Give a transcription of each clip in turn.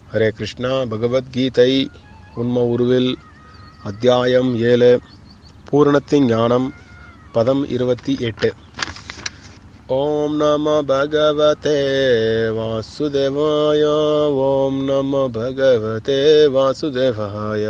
ஹரே கிருஷ்ணா பகவத்கீதை உண்ம உருவில் அத்தியாயம் ஏழு பூரணத்தின் ஞானம் பதம் இருபத்தி எட்டு ஓம் நம பகவதே வாசுதேவாய ஓம் நம பகவதே வாசுதேவாய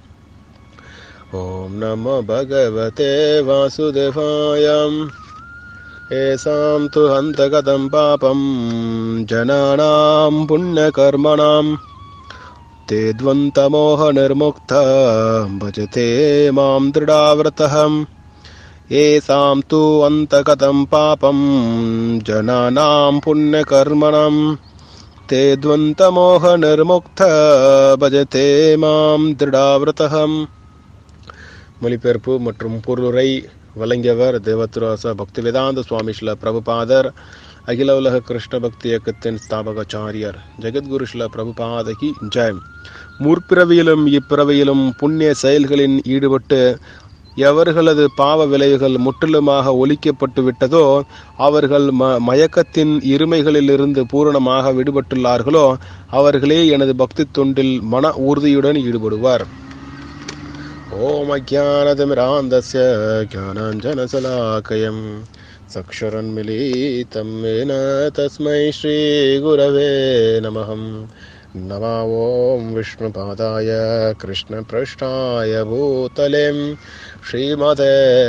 ஓம் நம பகவதே வாசுதேவாய येषां तु हन्तगतं पापं जनानां पुण्यकर्मणां ते द्वन्द्वमोहनिर्मुक्ता भजते मां दृढाव्रतः येषां तु अन्तगतं पापं जनानां पुण्यकर्मणां ते द्वन्द्वमोहनिर्मुक्ता भजते मां दृढाव्रतः மொழிபெயர்ப்பு மற்றும் பொருளுரை வழங்கியவர் தேவத்ராச பக்தி வேதாந்த சுவாமி ஸ்ல பிரபுபாதர் அகில உலக கிருஷ்ண பக்தி இயக்கத்தின் ஸ்தாபகாச்சாரியர் ஜெகத்குரு ஸ்ல பிரபுபாதகி ஜெயம் முற்பிறவியிலும் இப்பிறவியிலும் புண்ணிய செயல்களின் ஈடுபட்டு எவர்களது பாவ விளைவுகள் முற்றிலுமாக ஒழிக்கப்பட்டு விட்டதோ அவர்கள் ம மயக்கத்தின் இருமைகளிலிருந்து பூரணமாக விடுபட்டுள்ளார்களோ அவர்களே எனது பக்தி தொண்டில் மன உறுதியுடன் ஈடுபடுவார் ॐ अज्ञानतिमिरान्धस्य ज्ञानाञ्जनशलाकयं चक्षुरन्मिलितं येन तस्मै श्रीगुरवे नमः नमो ॐ विष्णुपादाय कृष्णपृष्ठाय भूतले श्रीमते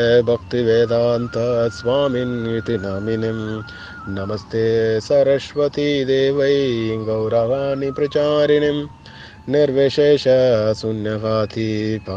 भक्तिवेदान्तस्वामिन्निति नामिनीं नमस्ते सरस्वतीदेवै गौरवाणि प्रचारिणीम् निर्विशेष शून्यवाति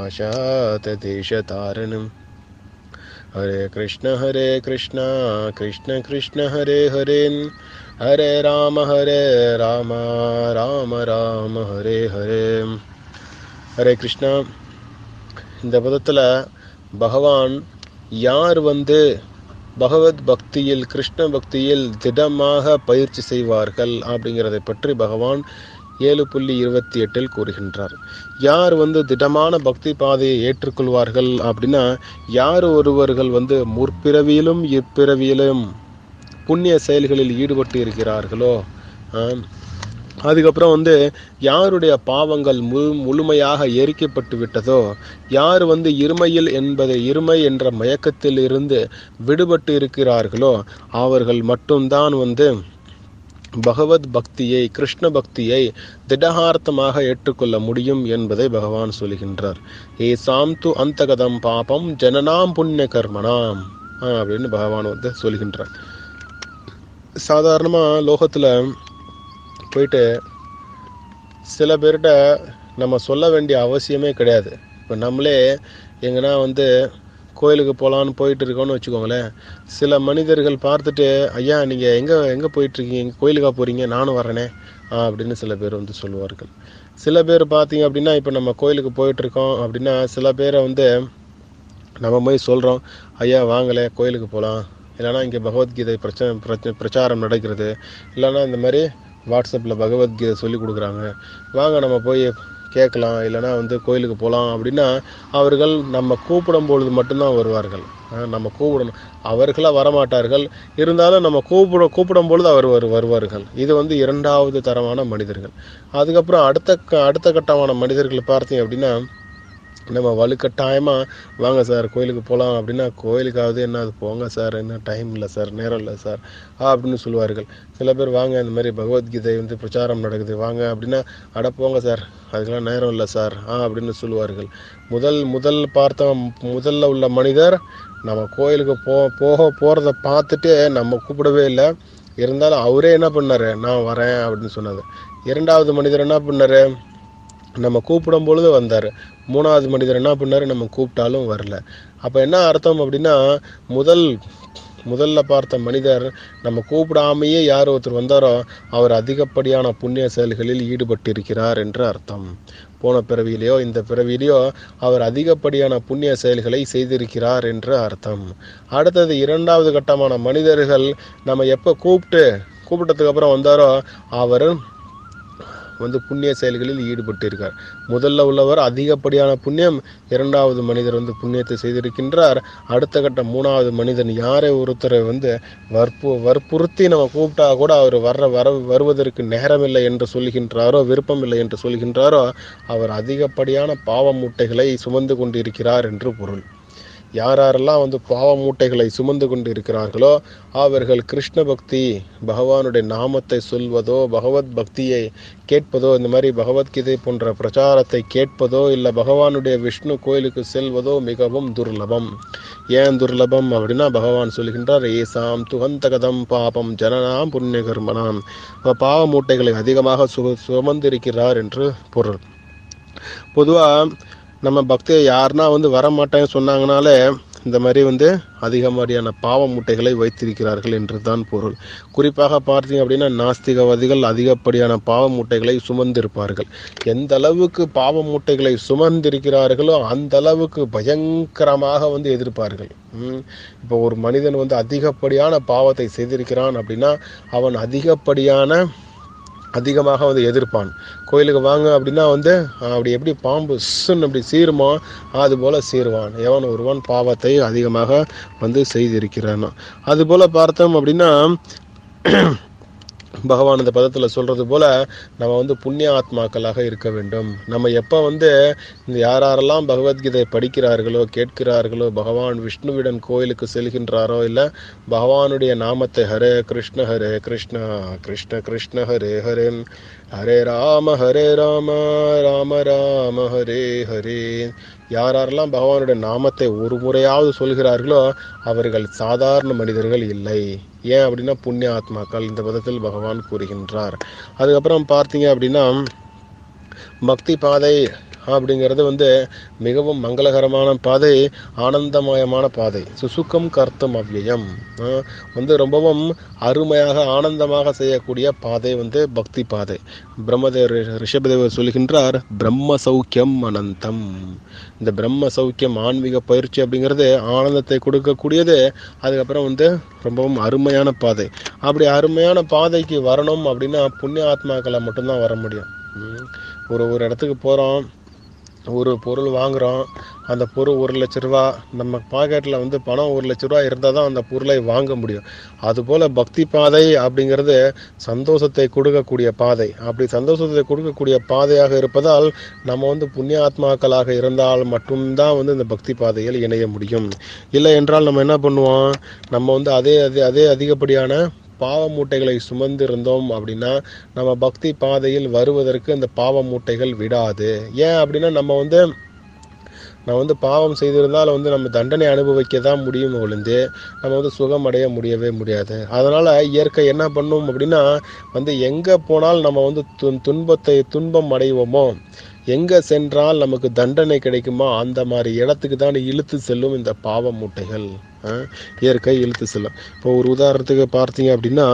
पाशातदेशतारणम् हरे कृष्ण हरे कृष्ण कृष्ण कृष्ण हरे हरे हरे राम हरे राम राम राम हरे हरे ஹரே கிருஷ்ணா இந்த பதத்தில் பகவான் யார் வந்து பகவத் பக்தியில் கிருஷ்ண பக்தியில் திடமாக பயிற்சி செய்வார்கள் அப்படிங்கிறதை பற்றி பகவான் ஏழு புள்ளி இருபத்தி எட்டில் கூறுகின்றார் யார் வந்து திடமான பக்தி பாதையை ஏற்றுக்கொள்வார்கள் அப்படின்னா யார் ஒருவர்கள் வந்து முற்பிறவியிலும் இப்பிறவியிலும் புண்ணிய செயல்களில் ஈடுபட்டு இருக்கிறார்களோ அதுக்கப்புறம் வந்து யாருடைய பாவங்கள் முழு முழுமையாக எரிக்கப்பட்டு விட்டதோ யார் வந்து இருமையில் என்பதை இருமை என்ற மயக்கத்தில் இருந்து விடுபட்டு இருக்கிறார்களோ அவர்கள் மட்டும்தான் வந்து பகவத் பக்தியை கிருஷ்ண பக்தியை திடகார்த்தமாக ஏற்றுக்கொள்ள முடியும் என்பதை பகவான் சொல்கின்றார் ஏ சாம் து அந்தகதம் பாபம் ஜனனாம் புண்ணிய கர்மனாம் அப்படின்னு பகவான் வந்து சொல்கின்றார் சாதாரணமாக லோகத்தில் போயிட்டு சில பேர்கிட்ட நம்ம சொல்ல வேண்டிய அவசியமே கிடையாது இப்போ நம்மளே எங்கன்னா வந்து கோயிலுக்கு போகலான்னு போயிட்டு இருக்கோன்னு வச்சுக்கோங்களேன் சில மனிதர்கள் பார்த்துட்டு ஐயா நீங்கள் எங்கே எங்கே போயிட்டுருக்கீங்க எங்கே கோயிலுக்காக போகிறீங்க நானும் வரேனே அப்படின்னு சில பேர் வந்து சொல்லுவார்கள் சில பேர் பார்த்தீங்க அப்படின்னா இப்போ நம்ம கோயிலுக்கு போயிட்டுருக்கோம் அப்படின்னா சில பேரை வந்து நம்ம போய் சொல்கிறோம் ஐயா வாங்கலை கோயிலுக்கு போகலாம் இல்லைனா இங்கே பகவத்கீதை பிரச்சனை பிரச்சனை பிரச்சாரம் நடக்கிறது இல்லைனா இந்த மாதிரி வாட்ஸ்அப்பில் பகவத்கீதை சொல்லி கொடுக்குறாங்க வாங்க நம்ம போய் கேட்கலாம் இல்லைனா வந்து கோயிலுக்கு போகலாம் அப்படின்னா அவர்கள் நம்ம கூப்பிடும் பொழுது மட்டும்தான் வருவார்கள் நம்ம கூப்பிடணும் அவர்களாக வரமாட்டார்கள் இருந்தாலும் நம்ம கூப்பிட கூப்பிடும் பொழுது அவர் வரு வருவார்கள் இது வந்து இரண்டாவது தரமான மனிதர்கள் அதுக்கப்புறம் அடுத்த அடுத்த கட்டமான மனிதர்கள் பார்த்தீங்க அப்படின்னா நம்ம வலுக்கட்டாயமாக வாங்க சார் கோயிலுக்கு போகலாம் அப்படின்னா கோயிலுக்காவது என்ன அது போங்க சார் என்ன டைம் இல்லை சார் நேரம் இல்லை சார் அப்படின்னு சொல்லுவார்கள் சில பேர் வாங்க இந்த மாதிரி பகவத்கீதை வந்து பிரச்சாரம் நடக்குது வாங்க அப்படின்னா அட போங்க சார் அதுக்கெல்லாம் நேரம் இல்லை சார் ஆ அப்படின்னு சொல்லுவார்கள் முதல் முதல் பார்த்த முதல்ல உள்ள மனிதர் நம்ம கோயிலுக்கு போ போக போகிறத பார்த்துட்டு நம்ம கூப்பிடவே இல்லை இருந்தாலும் அவரே என்ன பண்ணார் நான் வரேன் அப்படின்னு சொன்னார் இரண்டாவது மனிதர் என்ன பண்ணார் நம்ம கூப்பிடும் பொழுது வந்தார் மூணாவது மனிதர் என்ன பண்ணார் நம்ம கூப்பிட்டாலும் வரல அப்போ என்ன அர்த்தம் அப்படின்னா முதல் முதல்ல பார்த்த மனிதர் நம்ம கூப்பிடாமையே யார் ஒருத்தர் வந்தாரோ அவர் அதிகப்படியான புண்ணிய செயல்களில் ஈடுபட்டிருக்கிறார் என்று அர்த்தம் போன பிறவியிலையோ இந்த பிறவியிலையோ அவர் அதிகப்படியான புண்ணிய செயல்களை செய்திருக்கிறார் என்று அர்த்தம் அடுத்தது இரண்டாவது கட்டமான மனிதர்கள் நம்ம எப்போ கூப்பிட்டு கூப்பிட்டதுக்கு அப்புறம் வந்தாரோ அவர் வந்து புண்ணிய செயல்களில் ஈடுபட்டிருக்கார் முதல்ல உள்ளவர் அதிகப்படியான புண்ணியம் இரண்டாவது மனிதர் வந்து புண்ணியத்தை செய்திருக்கின்றார் அடுத்த கட்ட மூணாவது மனிதன் யாரை ஒருத்தரை வந்து வற்பு வற்புறுத்தி நம்ம கூப்பிட்டா கூட அவர் வர்ற வர வருவதற்கு நேரமில்லை என்று சொல்கின்றாரோ விருப்பமில்லை என்று சொல்கின்றாரோ அவர் அதிகப்படியான பாவ மூட்டைகளை சுமந்து கொண்டிருக்கிறார் என்று பொருள் யார் யாரெல்லாம் வந்து பாவ மூட்டைகளை சுமந்து கொண்டு இருக்கிறார்களோ அவர்கள் கிருஷ்ண பக்தி பகவானுடைய நாமத்தை சொல்வதோ பகவத் பக்தியை கேட்பதோ இந்த மாதிரி பகவத்கீதை போன்ற பிரச்சாரத்தை கேட்பதோ இல்லை பகவானுடைய விஷ்ணு கோயிலுக்கு செல்வதோ மிகவும் துர்லபம் ஏன் துர்லபம் அப்படின்னா பகவான் சொல்கின்றார் ஏசாம் துகந்தகதம் பாபம் ஜனனாம் புண்ணிய கர்மனாம் பாவ மூட்டைகளை அதிகமாக சு சுமந்திருக்கிறார் என்று பொருள் பொதுவாக நம்ம பக்தியை யாருன்னா வந்து வர மாட்டேன்னு சொன்னாங்கனாலே இந்த மாதிரி வந்து அதிகமாரியான பாவ மூட்டைகளை வைத்திருக்கிறார்கள் என்று தான் பொருள் குறிப்பாக பார்த்தீங்க அப்படின்னா நாஸ்திகவாதிகள் அதிகப்படியான பாவ மூட்டைகளை சுமந்திருப்பார்கள் எந்த அளவுக்கு பாவ மூட்டைகளை சுமந்திருக்கிறார்களோ அந்த அளவுக்கு பயங்கரமாக வந்து எதிர்ப்பார்கள் ம். இப்போ ஒரு மனிதன் வந்து அதிகப்படியான பாவத்தை செய்திருக்கிறான் அப்படின்னா அவன் அதிகப்படியான அதிகமாக வந்து எதிர்ப்பான் கோயிலுக்கு வாங்க அப்படின்னா வந்து அஹ், அப்படி எப்படி பாம்பு சுன்னு அப்படி சீருமோ அது போல சீருவான் எவன் ஒருவன் பாவத்தை அதிகமாக வந்து செய்திருக்கிறானோ அது போல பார்த்தோம் அப்படின்னா பகவான் இந்த பதத்தில் சொல்றது போல நம்ம வந்து புண்ணிய ஆத்மாக்களாக இருக்க வேண்டும் நம்ம எப்போ வந்து இந்த யார் யாரெல்லாம் பகவத்கீதை படிக்கிறார்களோ கேட்கிறார்களோ பகவான் விஷ்ணுவிடன் கோயிலுக்கு செல்கின்றாரோ இல்லை பகவானுடைய நாமத்தை ஹரே கிருஷ்ண ஹரே கிருஷ்ணா கிருஷ்ண கிருஷ்ண ஹரே ஹரே ஹரே ராம ஹரே ராம ராம ராம ஹரே ஹரே யார் யாரெல்லாம் பகவானுடைய நாமத்தை ஒரு முறையாவது சொல்கிறார்களோ அவர்கள் சாதாரண மனிதர்கள் இல்லை ஏன் அப்படின்னா புண்ணிய ஆத்மாக்கள் இந்த பதத்தில் பகவான் கூறுகின்றார் அதுக்கப்புறம் பார்த்தீங்க அப்படின்னா பக்தி பாதை அப்படிங்கிறது வந்து மிகவும் மங்களகரமான பாதை ஆனந்தமயமான பாதை சுசுக்கம் கர்த்தம் அவ்யயம் ஆஹ் வந்து ரொம்பவும் அருமையாக ஆனந்தமாக செய்யக்கூடிய பாதை வந்து பக்தி பாதை பிரம்மதேவர் ரிஷபதேவர் சொல்கின்றார் பிரம்ம சௌக்கியம் அனந்தம் இந்த பிரம்ம சௌக்கியம் ஆன்மீக பயிற்சி அப்படிங்கிறது ஆனந்தத்தை கொடுக்கக்கூடியது அதுக்கப்புறம் வந்து ரொம்பவும் அருமையான பாதை அப்படி அருமையான பாதைக்கு வரணும் அப்படின்னா புண்ணிய ஆத்மாக்களை மட்டும்தான் வர முடியும் உம். ஒரு ஒரு இடத்துக்கு போகிறோம் ஒரு பொருள் வாங்குகிறோம் அந்த பொருள் ஒரு லட்ச ரூபா நம்ம பாக்கெட்டில் வந்து பணம் ஒரு லட்ச ரூபா இருந்தால் தான் அந்த பொருளை வாங்க முடியும் அதுபோல் பக்தி பாதை அப்படிங்கிறது சந்தோஷத்தை கொடுக்கக்கூடிய பாதை அப்படி சந்தோஷத்தை கொடுக்கக்கூடிய பாதையாக இருப்பதால் நம்ம வந்து புண்ணிய ஆத்மாக்களாக இருந்தால் மட்டும்தான் வந்து இந்த பக்தி பாதையில் இணைய முடியும் இல்லை என்றால் நம்ம என்ன பண்ணுவோம் நம்ம வந்து அதே அதே அதே அதிகப்படியான பாவ மூட்டைகளை சுமந்து இருந்தோம் அப்படின்னா நம்ம பக்தி பாதையில் வருவதற்கு இந்த பாவ மூட்டைகள் விடாது ஏன் அப்படின்னா நம்ம வந்து நான் வந்து பாவம் செய்திருந்தால் வந்து நம்ம தண்டனை அனுபவிக்க தான் முடியும் ஒழிந்து நம்ம வந்து சுகம் அடைய முடியவே முடியாது அதனால் இயற்கை என்ன பண்ணும் அப்படின்னா வந்து எங்கே போனால் நம்ம வந்து துன் துன்பத்தை துன்பம் அடைவோமோ எங்கே சென்றால் நமக்கு தண்டனை கிடைக்குமோ அந்த மாதிரி இடத்துக்கு தான் இழுத்து செல்லும் இந்த பாவ மூட்டைகள் ஆ? இயற்கை இழுத்து செல்லும் இப்போ ஒரு உதாரணத்துக்கு பார்த்தீங்க அப்படின்னா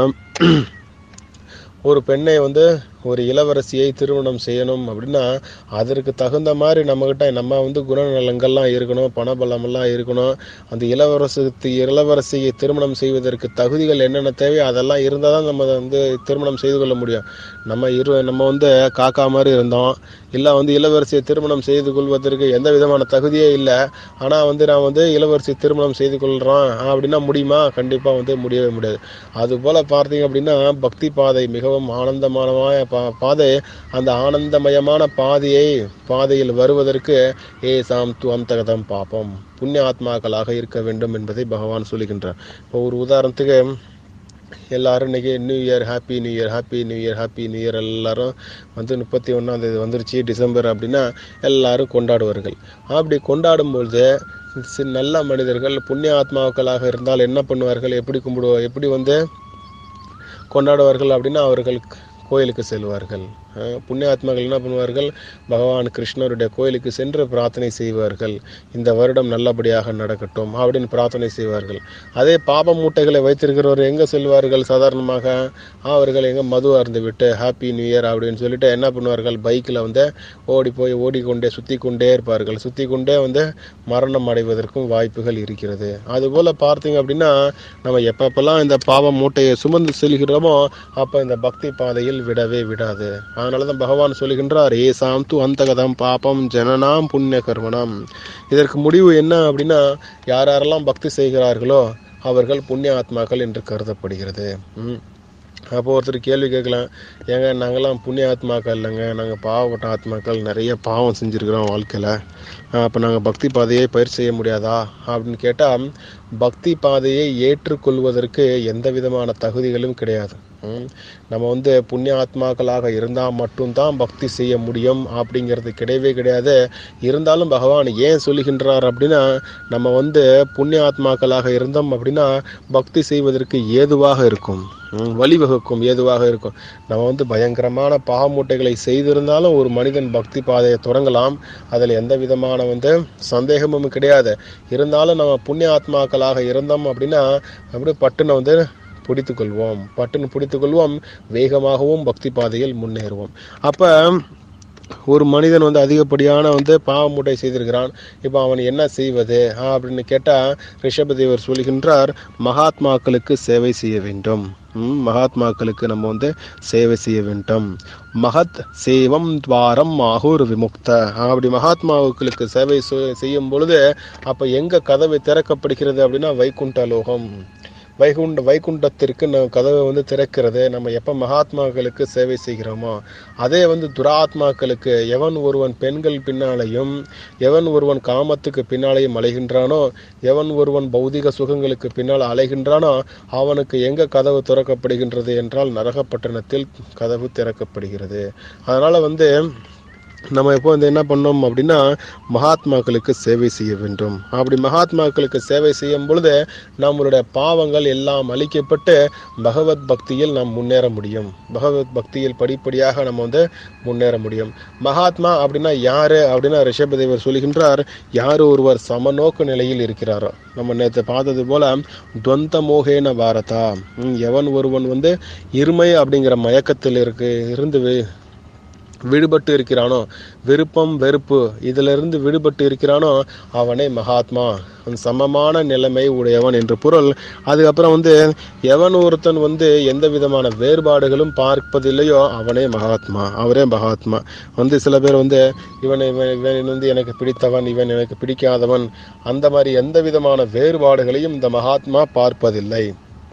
ஒரு பெண்ணை வந்து ஒரு இளவரசியை திருமணம் செய்யணும் அப்படின்னா அதற்கு தகுந்த மாதிரி நம்மக்கிட்ட நம்ம வந்து குணநலங்கள்லாம் இருக்கணும் பணபலமெல்லாம் இருக்கணும் அந்த இளவரசி இளவரசியை திருமணம் செய்வதற்கு தகுதிகள் என்னென்ன தேவையோ அதெல்லாம் இருந்தால் தான் நம்ம வந்து திருமணம் செய்து கொள்ள முடியும் நம்ம இரு நம்ம வந்து காக்கா மாதிரி இருந்தோம் இல்லை வந்து இளவரசியை திருமணம் செய்து கொள்வதற்கு எந்த விதமான தகுதியே இல்லை ஆனால் வந்து நான் வந்து இளவரசி திருமணம் செய்து கொள்கிறோம் அப்படின்னா முடியுமா கண்டிப்பாக வந்து முடியவே முடியாது அதுபோல் பார்த்தீங்க அப்படின்னா பக்தி பாதை மிகவும் ஆனந்தமான பா பாதை அந்த ஆனந்தமயமான பாதையை பாதையில் வருவதற்கு ஏ சாம் து அந்தகதம் பாப்போம் புண்ணிய ஆத்மாக்களாக இருக்க வேண்டும் என்பதை பகவான் சொல்லுகின்றார் இப்போ ஒரு உதாரணத்துக்கு எல்லாரும் இன்னைக்கு new year happy new year happy new year happy new year எல்லாரும் வந்து முப்பத்தி ஒன்றாம் தேதி வந்துருச்சு டிசம்பர் அப்படின்னா எல்லாரும் கொண்டாடுவார்கள் அப்படி கொண்டாடும் பொழுது சி- நல்ல மனிதர்கள் புண்ணிய ஆத்மாக்களாக இருந்தால் என்ன பண்ணுவார்கள் எப்படி கும்பிடுவா எப்படி வந்து கொண்டாடுவார்கள் அப்படின்னா அவர்கள் கோயிலுக்கு செல்வார்கள் அஹ் புண்ணிய ஆத்மாக்கள் என்ன பண்ணுவார்கள் பகவான் கிருஷ்ணருடைய கோயிலுக்கு சென்று பிரார்த்தனை செய்வார்கள் இந்த வருடம் நல்லபடியாக நடக்கட்டும் அப்படின்னு பிரார்த்தனை செய்வார்கள் அதே பாப மூட்டைகளை வைத்திருக்கிறவர் எங்கே செல்வார்கள் சாதாரணமாக அவர்கள் எங்கே மது அருந்து விட்டு ஹாப்பி நியூ இயர் அப்படின்னு சொல்லிட்டு என்ன பண்ணுவார்கள் பைக்கில் வந்து ஓடி போய் ஓடிக்கொண்டே சுற்றி கொண்டே இருப்பார்கள் சுற்றி கொண்டே வந்து மரணம் அடைவதற்கும் வாய்ப்புகள் இருக்கிறது அதுபோல் பார்த்தீங்க அப்படின்னா நம்ம எப்பப்பெல்லாம் இந்த பாவ மூட்டையை சுமந்து செல்கிறோமோ அப்போ இந்த பக்தி பாதையில் பாதையில் விடவே விடாது அதனால தான் பகவான் சொல்லுகின்றார் ஏசாம் து அந்தகதம் பாபம் ஜனனாம் புண்ணிய கர்மணம் இதற்கு முடிவு என்ன அப்படின்னா யார் யாரெல்லாம் பக்தி செய்கிறார்களோ அவர்கள் புண்ணிய ஆத்மாக்கள் என்று கருதப்படுகிறது ம். அப்போ ஒருத்தர் கேள்வி கேட்கலாம் ஏங்க நாங்கெல்லாம் புண்ணிய ஆத்மாக்கள் இல்லைங்க நாங்கள் பாவப்பட்ட ஆத்மாக்கள் நிறைய பாவம் செஞ்சுருக்கிறோம் வாழ்க்கையில் அப்போ நாங்கள் பக்தி பாதையை பயிர் செய்ய முடியாதா அப்படின்னு கேட்டால் பக்தி பாதையை ஏற்றுக்கொள்வதற்கு எந்த விதமான தகுதிகளும் கிடையாது ம். நம்ம வந்து புண்ணிய ஆத்மாக்களாக இருந்தால் மட்டும்தான் பக்தி செய்ய முடியும் அப்படிங்கிறது கிடையவே கிடையாது இருந்தாலும் பகவான் ஏன் சொல்லுகின்றார் அப்படின்னா நம்ம வந்து புண்ணிய ஆத்மாக்களாக இருந்தோம் அப்படின்னா பக்தி செய்வதற்கு ஏதுவாக இருக்கும் ம், வழிவகுக்கும் ஏதுவாக இருக்கும் நம்ம வந்து பயங்கரமான பாவமூட்டைகளை செய்திருந்தாலும் ஒரு மனிதன் பக்தி பாதையை தொடங்கலாம் அதில் எந்த விதமான வந்து சந்தேகமும் கிடையாது இருந்தாலும் நம்ம புண்ணிய ஆத்மாக்களாக இருந்தோம் அப்படின்னா அப்படியே பட்டுன்னு வந்து பிடித்து கொள்வோம் பட்டுன்னு பிடித்து கொள்வோம் வேகமாகவும் பக்தி பாதையில் முன்னேறுவோம் அப்போ ஒரு மனிதன் வந்து அதிகப்படியான வந்து பாவமூட்டை செய்திருக்கிறான் இப்போ அவன் என்ன செய்வது ஆ, அப்படின்னு கேட்டால் ரிஷபதேவர் சொல்கின்றார் மகாத்மாக்களுக்கு சேவை செய்ய வேண்டும் ம், மகாத்மாக்களுக்கு நம்ம வந்து சேவை செய்ய வேண்டும் மகத் சேவம் துவாரம் ஆகூர் விமுக்த அப்படி மகாத்மாவுக்களுக்கு சேவை செ- செய்யும் பொழுது அப்போ எங்க கதவு திறக்கப்படுகிறது அப்படின்னா வைகுண்ட லோகம் வைகுண்ட வைகுண்டத்திற்கு நம்ம கதவை வந்து திறக்கிறது நம்ம எப்போ மகாத்மாக்களுக்கு சேவை செய்கிறோமோ அதே வந்து துராத்மாக்களுக்கு எவன் ஒருவன் பெண்கள் பின்னாலையும் எவன் ஒருவன் காமத்துக்கு பின்னாலேயும் அலைகின்றானோ எவன் ஒருவன் பௌதிக சுகங்களுக்கு பின்னால் அலைகின்றானோ அவனுக்கு எங்க கதவு திறக்கப்படுகின்றது என்றால் நரகப்பட்டணத்தில் கதவு திறக்கப்படுகிறது அதனால வந்து நம்ம எப்போ வந்து என்ன பண்ணோம் அப்படின்னா மகாத்மாக்களுக்கு சேவை செய்ய வேண்டும் அப்படி மகாத்மாக்களுக்கு சேவை செய்யும் பொழுது நம்மளுடைய பாவங்கள் எல்லாம் அழிக்கப்பட்டு பகவத் பக்தியில் நாம் முன்னேற முடியும் பகவத் பக்தியில் படிப்படியாக நம்ம வந்து முன்னேற முடியும் மகாத்மா அப்படின்னா யாரு அப்படின்னா ரிஷபதேவர் சொல்லுகின்றார் யார் ஒருவர் சமநோக்கு நிலையில் இருக்கிறாரோ நம்ம நேற்று பார்த்தது போல துவந்த மோகேன பாரதா ம், எவன் ஒருவன் வந்து இருமை அப்படிங்கிற மயக்கத்தில் இருக்கு இருந்து வி- விடுபட்டு இருக்கிறானோ விருப்பம் வெறுப்பு இதிலிருந்து விடுபட்டு இருக்கிறானோ அவனே மகாத்மா அவன் சமமான நிலைமை உடையவன் என்று பொருள் அதுக்கப்புறம் வந்து எவன் ஒருத்தன் வந்து எந்த விதமான வேறுபாடுகளும் பார்ப்பதில்லையோ அவனே மகாத்மா அவரே மகாத்மா வந்து சில பேர் வந்து இவன் இவன் இவன் வந்து எனக்கு பிடித்தவன் இவன் எனக்கு பிடிக்காதவன் அந்த மாதிரி எந்த விதமான வேறுபாடுகளையும் இந்த மகாத்மா பார்ப்பதில்லை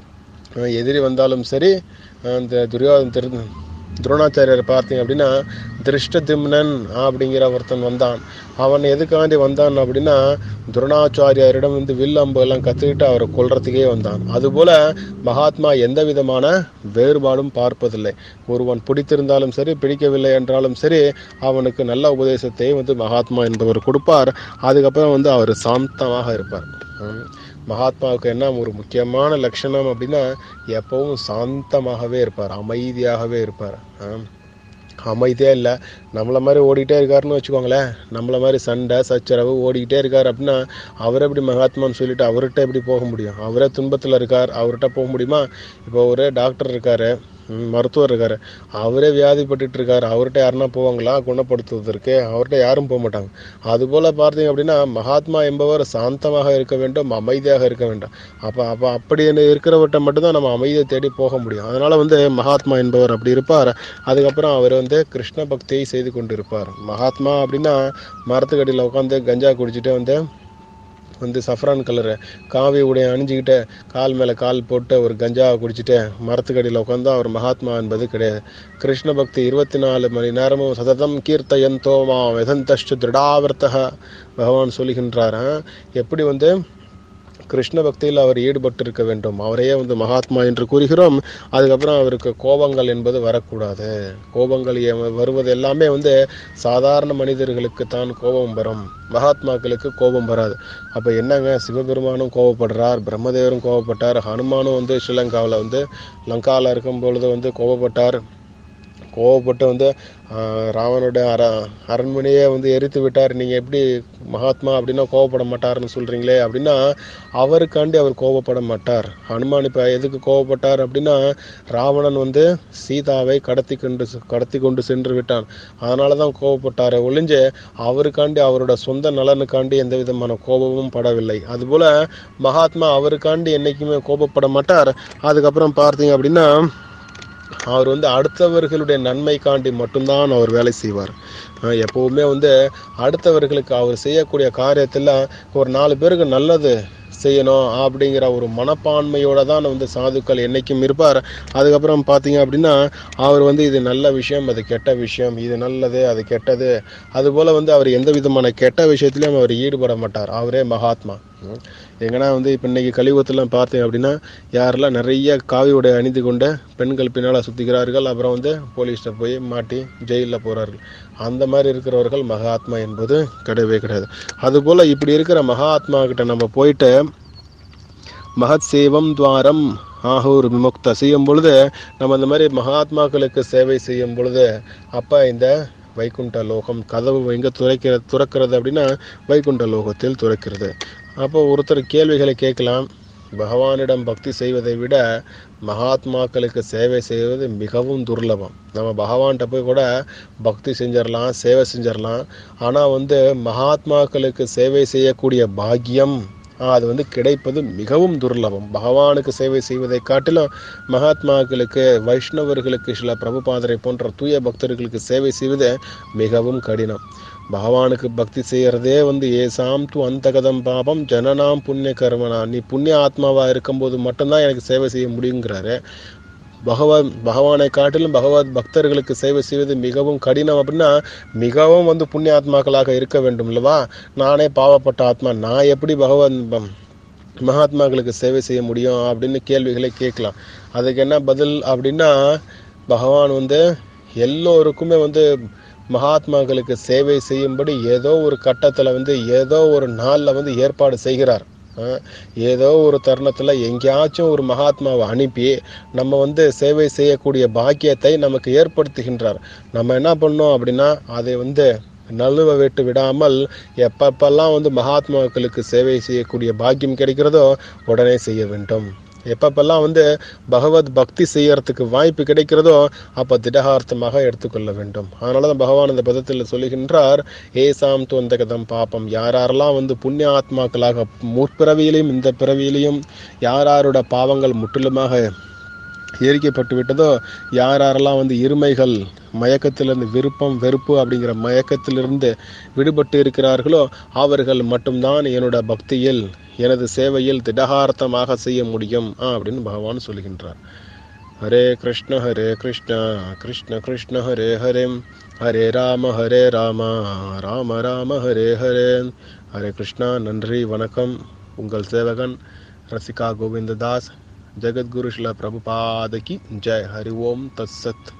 அஹ் எதிரி வந்தாலும் சரி அஹ் இந்த துரியோதன் திரு துரோணாச்சாரியர் பார்த்தீங்க அப்படின்னா திருஷ்டதிம்னன் அப்படிங்கிற ஒருத்தன் வந்தான் அவன் எதுக்காண்டி வந்தான் அப்படின்னா துரோணாச்சாரியாரிடம் வந்து வில் அம்பு எல்லாம் கற்றுக்கிட்டு அவரை கொல்றதுக்கே வந்தான் அதுபோல மகாத்மா எந்த விதமான வேறுபாடும் பார்ப்பதில்லை ஒருவன் பிடித்திருந்தாலும் சரி பிடிக்கவில்லை என்றாலும் சரி அவனுக்கு நல்ல உபதேசத்தை வந்து மகாத்மா என்பவர் கொடுப்பார் அதுக்கப்புறம் வந்து அவர் சாந்தமாக இருப்பார் ஹம். மகாத்மாவுக்கு என்ன ஒரு முக்கியமான லட்சணம் அப்படின்னா எப்பவும் சாந்தமாகவே இருப்பார் அமைதியாகவே இருப்பார் ஹம். அமைதியே இல்லை நம்மளை மாதிரி ஓடிக்கிட்டே இருக்காருன்னு வச்சுக்கோங்களேன் நம்மளை மாதிரி சண்டை சச்சரவு ஓடிக்கிட்டே இருக்கார் அப்படின்னா அவர் எப்படி மகாத்மான்னு சொல்லிட்டு அவர்கிட்ட எப்படி போக முடியும் அவரே துன்பத்தில் இருக்கார் அவர்கிட்ட போக முடியுமா இப்போ ஒரு டாக்டர் இருக்காரு ம், மருத்துவர் இருக்காரு அவரே வியாதிப்பட்டுட்டு இருக்காரு அவர்கிட்ட யாருன்னா போவாங்களா குணப்படுத்துவதற்கு அவர்கிட்ட யாரும் போக மாட்டாங்க அதுபோல் பார்த்தீங்க அப்படின்னா மகாத்மா என்பவர் சாந்தமாக இருக்க வேண்டும் அமைதியாக இருக்க வேண்டும் அப்போ அப்போ அப்படி இருக்கிறவர்கிட்ட மட்டும்தான் நம்ம அமைதியை தேடி போக முடியும் அதனால வந்து மகாத்மா என்பவர் அப்படி இருப்பார் அதுக்கப்புறம் அவர் வந்து கிருஷ்ண பக்தியை செய்து கொண்டிருப்பார் மகாத்மா அப்படின்னா மரத்துக்கடியில் உட்காந்து கஞ்சா குடிச்சிட்டு வந்து வந்து சஃப்ரான் கலரு காவி உடைய அணிஞ்சிக்கிட்டு கால் மேலே கால் போட்டு ஒரு கஞ்சாவை குடிச்சிட்டு மரத்துக்கடியில் உட்காந்து அவர் மகாத்மா என்பது கிடையாது கிருஷ்ண பக்தி இருபத்தி நாலு மணி நேரமும் சததம் கீர்த்தயந்தோ மா வெதந்தஷ்டு திருடாவர்த்தக பகவான் சொல்லுகின்றார் ஆ, எப்படி வந்து கிருஷ்ண பக்தியில் அவர் ஈடுபட்டு இருக்க வேண்டும் அவரையே வந்து மகாத்மா என்று கூறுகிறோம் அதுக்கப்புறம் அவருக்கு கோபங்கள் என்பது வரக்கூடாது கோபங்கள் எ- வருவது எல்லாமே வந்து சாதாரண மனிதர்களுக்கு தான் கோபம் வரும் மகாத்மாக்களுக்கு கோபம் வராது அப்போ என்னங்க சிவபெருமானும் கோபப்படுறார் பிரம்மதேவரும் கோபப்பட்டார் ஹனுமானும் வந்து ஸ்ரீலங்காவில் வந்து லங்காவில் இருக்கும் பொழுது வந்து கோபப்பட்டார் கோவப்பட்டு வந்து ஆஹ், ராவனுடைய அர அரண்மனையே வந்து எரித்து விட்டார் நீங்கள் எப்படி மகாத்மா அப்படின்னா கோவப்பட மாட்டார்னு சொல்கிறீங்களே அப்படின்னா அவருக்காண்டி அவர் கோவப்பட மாட்டார் ஹனுமான் இப்போ எதுக்கு கோவப்பட்டார் அப்படின்னா ராவணன் வந்து சீதாவை கடத்தி கொண்டு செ- கடத்தி கொண்டு சென்று விட்டான் அதனால தான் கோவப்பட்டார் ஒளிஞ்சு அவருக்காண்டி அவரோட சொந்த நலனுக்காண்டி எந்த விதமான கோபமும் படவில்லை அதுபோல் மகாத்மா அவருக்காண்டி என்றைக்குமே கோபப்பட மாட்டார் அதுக்கப்புறம் பார்த்தீங்க அப்படின்னா அவர் வந்து அடுத்தவர்களுடைய நன்மைக்காண்டி மட்டும்தான் அவர் வேலை செய்வார் அஹ் எப்பவுமே வந்து அடுத்தவர்களுக்கு அவர் செய்யக்கூடிய காரியத்தில் ஒரு நாலு பேருக்கு நல்லது செய்யணும் அப்படிங்கிற ஒரு மனப்பான்மையோட தான் வந்து சாதுக்கள் என்னைக்கும் இருப்பார் அதுக்கப்புறம் பார்த்தீங்க அப்படின்னா அவர் வந்து இது நல்ல விஷயம் அது கெட்ட விஷயம் இது நல்லது அது கெட்டது அதுபோல் வந்து அவர் எந்த விதமான கெட்ட விஷயத்துலையும் அவர் ஈடுபட மாட்டார் அவரே மகாத்மா ம். எங்கன்னா வந்து இப்போ இன்னைக்கு கலியுகத்திலாம் பார்த்தீங்க அப்படின்னா யாரெல்லாம் நிறைய காவி உடை அணிந்து கொண்ட பெண்கள் பின்னால் சுற்றுகிறார்கள் அப்புறம் வந்து போலீஸ்கிட்ட போய் மாட்டி ஜெயிலில் போகிறார்கள் அந்த மாதிரி இருக்கிறவர்கள் மகாத்மா என்பது கிடையவே கிடையாது அதுபோல் இப்படி இருக்கிற மகாத்மா கிட்ட நம்ம போயிட்டு மகத் சேவம் துவாரம் ஆகூர் விமுக்த செய்யும் பொழுது நம்ம இந்த மாதிரி மகாத்மாக்களுக்கு சேவை செய்யும் பொழுது அப்போ இந்த வைகுண்ட லோகம் கதவு எங்கே துறைக்கிற துறக்கிறது அப்படின்னா வைகுண்ட லோகத்தில் துறக்கிறது அப்போ ஒருத்தர் கேள்விகளை கேட்கலாம் பகவானிடம் பக்தி செய்வதை விட மகாத்மாக்களுக்கு சேவை செய்வது மிகவும் துர்லபம் நம்ம பகவான்கிட்ட போய் கூட பக்தி செஞ்சிடலாம் சேவை செஞ்சிடலாம் ஆனால் வந்து மகாத்மாக்களுக்கு சேவை செய்யக்கூடிய பாக்கியம் ஆஹ், அது வந்து கிடைப்பது மிகவும் துர்லபம் பகவானுக்கு சேவை செய்வதை காட்டிலும் மகாத்மாக்களுக்கு வைஷ்ணவர்களுக்கு சில பிரபுபாதரை போன்ற தூய பக்தர்களுக்கு சேவை செய்வது மிகவும் கடினம் பகவானுக்கு பக்தி செய்யறதே வந்து ஏசாம் து அந்தகதம் பாபம் ஜனனாம் புண்ணிய கர்மனா நீ புண்ணிய ஆத்மாவா இருக்கும்போது மட்டும்தான் எனக்கு சேவை செய்ய முடியுங்கிறாரு பகவான் பகவானை காட்டிலும் பகவத் பக்தர்களுக்கு சேவை செய்வது மிகவும் கடினம் அப்படின்னா மிகவும் வந்து புண்ணிய ஆத்மாக்களாக இருக்க வேண்டும் அல்லவா நானே பாவப்பட்ட ஆத்மா நான் எப்படி பகவான் ப- மகாத்மாக்களுக்கு சேவை செய்ய முடியும் அப்படின்னு கேள்விகளை கேட்கலாம் அதுக்கு என்ன பதில் அப்படின்னா பகவான் வந்து எல்லோருக்குமே வந்து மகாத்மாக்களுக்கு சேவை செய்யும்படி ஏதோ ஒரு கட்டத்தில் வந்து ஏதோ ஒரு நாளில் வந்து ஏற்பாடு செய்கிறார் அஹ் ஏதோ ஒரு தருணத்தில் எங்கேயாச்சும் ஒரு மகாத்மாவை அனுப்பி நம்ம வந்து சேவை செய்யக்கூடிய பாக்கியத்தை நமக்கு ஏற்படுத்துகின்றார் நம்ம என்ன பண்ணோம் அப்படின்னா அதை வந்து நழுவ விட்டு விடாமல் எப்பப்பெல்லாம் வந்து மகாத்மாக்களுக்கு சேவை செய்யக்கூடிய பாக்கியம் கிடைக்கிறதோ உடனே செய்ய வேண்டும் எப்பப்பெல்லாம் வந்து பகவத் பக்தி செய்யறதுக்கு வாய்ப்பு கிடைக்கிறதோ அப்போ திடகார்த்தமாக எடுத்துக்கொள்ள வேண்டும் அதனால தான் பகவான் இந்த பதத்தில் சொல்லுகின்றார் ஏசாம் துவந்த கதம் பாப்பம் யாரெல்லாம் வந்து புண்ணிய ஆத்மாக்களாக முற்பிறவியிலையும் இந்த பிறவியிலையும் யாராரோட பாவங்கள் முற்றிலுமாக எரிக்கப்பட்டு விட்டதோ யார் யாரெல்லாம் வந்து இருமைகள் மயக்கத்திலிருந்து விருப்பம் வெறுப்பு அப்படிங்கிற மயக்கத்திலிருந்து விடுபட்டு இருக்கிறார்களோ அவர்கள் மட்டும்தான் என்னோட பக்தியில் எனது சேவையில் திடகார்த்தமாக செய்ய முடியும் ஆ, அப்படின்னு பகவான் சொல்கின்றார் ஹரே கிருஷ்ண ஹரே கிருஷ்ண கிருஷ்ண கிருஷ்ண ஹரே ஹரே ஹரே ராம ஹரே ராம ராம ராம ஹரே ஹரே ஹரே கிருஷ்ணா நன்றி வணக்கம் உங்கள் சேவகன் ரசிகா கோவிந்ததாஸ் ஜெகத்குரு ஸ்ரீல பிரபுபாதகி ஜெய் ஹரி ஓம் தத்சத்